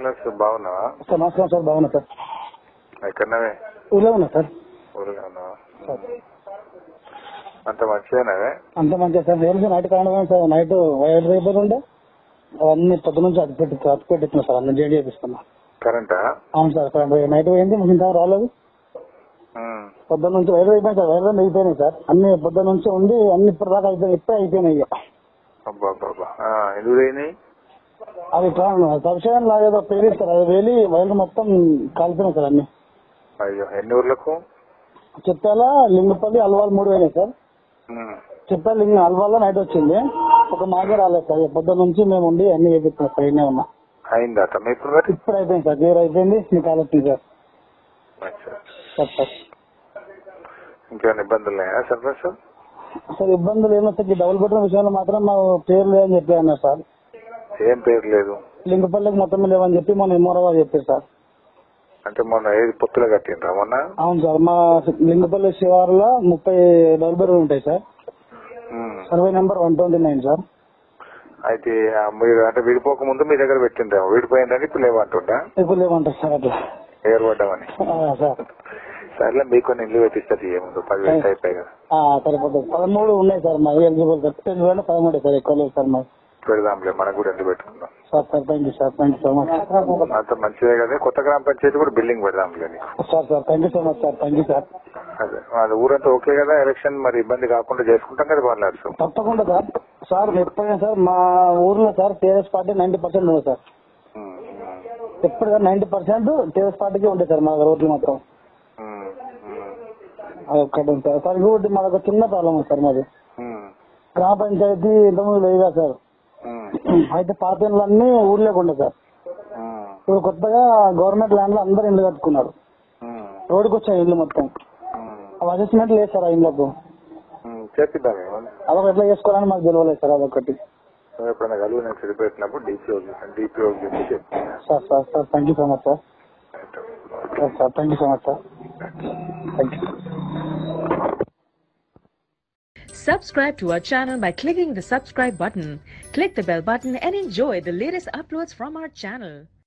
శ్రీనివాస్ బాగున్నావా సార్ నమస్కారం సార్ బాగున్నా సార్ ఎక్కడన్నావే ఊళ్ళో ఉన్నా సార్ ఊరిగా ఉన్నావా అంత మంచిగానే అంత మంచిగా సార్ ఏం sir night current sir night wire రేపర్ ఉండే అవన్నీ పొద్దు నుంచి అతి పెట్టి అతి పెట్టిస్తున్నా సార్ అన్ని జేడీ చేపిస్తున్నా కరెంటా అవును సార్ కరెంట్ నైట్ పోయింది ఇంత రాలేదు ఉమ్. పొద్దున్న నుంచి వైర్ అయిపోయింది సార్ వైర్ అయిపోయినాయి సార్ అన్ని పొద్దున్న నుంచి ఉండి అన్ని ఇప్పటిదాకా అయిపోయినాయి ఇప్పుడే అయిపోయినాయి ఇక. అబ్బా అబ్బా అబ్బా ఆ, ఎందుకు పోయినాయి అవి సబ్సిడన్ లాగేదో పేరు సార్ అది వెళ్ళి వైర్లు మొత్తం కాలిపోయినాయి సార్ అన్ని అయ్యో ఎన్ని ఊర్లకు చెప్పాలా లింగపల్లి అల్వాల్ మూడు పోయినాయి సార్ ఉమ్. చెప్పాలి లింగ అల్వాల్లో నైట్ వచ్చింది ఒక మాకే రాలేదు సార్ పొద్దున్న నుంచి మేము ఉండి అన్ని చేపిస్తున్నాం సార్ ఇన్నే ఉన్నా అయిందా తమ్మ ఇప్పుడు మరి ఇప్పుడు అయిపోయింది సార్ క్లియర్ అయిపోయింది మీకు ఆలోచింది సార్ అచ్చా. సార్ సార్ ఇంకేమైనా ఇబ్బందులు ఉన్నాయా సర్పంచ్ సార్ ఇబ్బందులు ఏమో సార్ ఈ డబుల్ బెడ్రూమ్ విషయంలో మాత్రం మా పేరు లేదని చెప్పి అన్నారు సార్ ఏం పేరు లేదు లింగపల్లికి మొత్తం లేవని చెప్పి మొన్న ఎంఆర్ఓ గారు చెప్పారు సార్ అంటే మొన్న ఏది పొత్తులో కట్టిండ్రా మొన్న అవును సార్ మా లింగపల్లి శివారులో ముప్పై డబుల్ బెడ్రూమ్ ఉంటాయి సార్ ఉమ్. Survey number one twenty nine sir అయితే ఆ మీరు అంటే విడిపోక ముందు మీ దగ్గర పెట్టిండ్రేమో విడిపోయిందని ఇప్పుడు లేవంటుండా ఇప్పుడు లేవంటారు సార్ అట్లా ఏర్పడ్డామని ఆ, సార్ సర్లే మీకు కొన్ని ఇల్లు పెట్టిస్తుంది ఏముందో పది వేలు అయిపోయాయి కదా ఆ, సరిపోతుంది పదమూడు ఉన్నాయి సార్ మా ఎలిజిబుల్ సార్ టెన్ వేల పదమూడు సార్ ఎక్కువ లేదు సార్ మా పెడదాంలే మనకు కూడా ఎందుకు పెట్టుకుందాం sir sir thank you sir thank you so much అంత మంచిదే కదా కొత్త గ్రామ పంచాయతీ కూడా బిల్డింగ్ పెడదాంలే నీకు sir sir thank you so much sir thank you sir అదే అది ఊరంతా ఓకే కదా ఎలక్షన్ మరి ఇబ్బంది కాకుండా చేసుకుంటాం కదా వాళ్ళు తప్పకుండా సార్ సార్ ఎప్పుడైనా సార్ మా ఊర్లో sir TRS party ninety percent ఉంది సార్ ఎప్పుడు నైన్టీ పర్సెంట్ టీఆర్ఎస్ పార్టీకి ఉండే సార్ మా రోడ్లు మొత్తం అది ఒక్కటి ఉంది సార్ సార్ ఇంకొకటి మాకు ఒక చిన్న ప్రాబ్లం ఉంది సార్ మాది గ్రామ పంచాయతీ ఇంతకుముందు లేదా సార్ అయితే పాత అన్ని ఊర్లోకి ఉండే సార్ ఇప్పుడు కొత్తగా గవర్నమెంట్ ల్యాండ్ లో అందరు ఇల్లు కట్టుకున్నారు రోడ్డుకి వచ్చాయి ఇల్లు మొత్తం అవి అసెస్మెంట్ లేదు సార్ ఆ ఇళ్ళకు చేపిద్దాం ఏమన్నా అదొక ఎట్లా చేసుకోవాలని మాకు తెలియలేదు సార్ అదొకటి నువ్వు ఎప్పుడైనా కలుగు నేను చదివిపెట్టినప్పుడు డిపిఓ డిపిఓ చెప్పి చెప్తాను sir sir sir thank you so much sir sir sir thank you so much sir thank you Subscribe to our channel by clicking the subscribe button. Click the bell button and enjoy the latest uploads from our channel.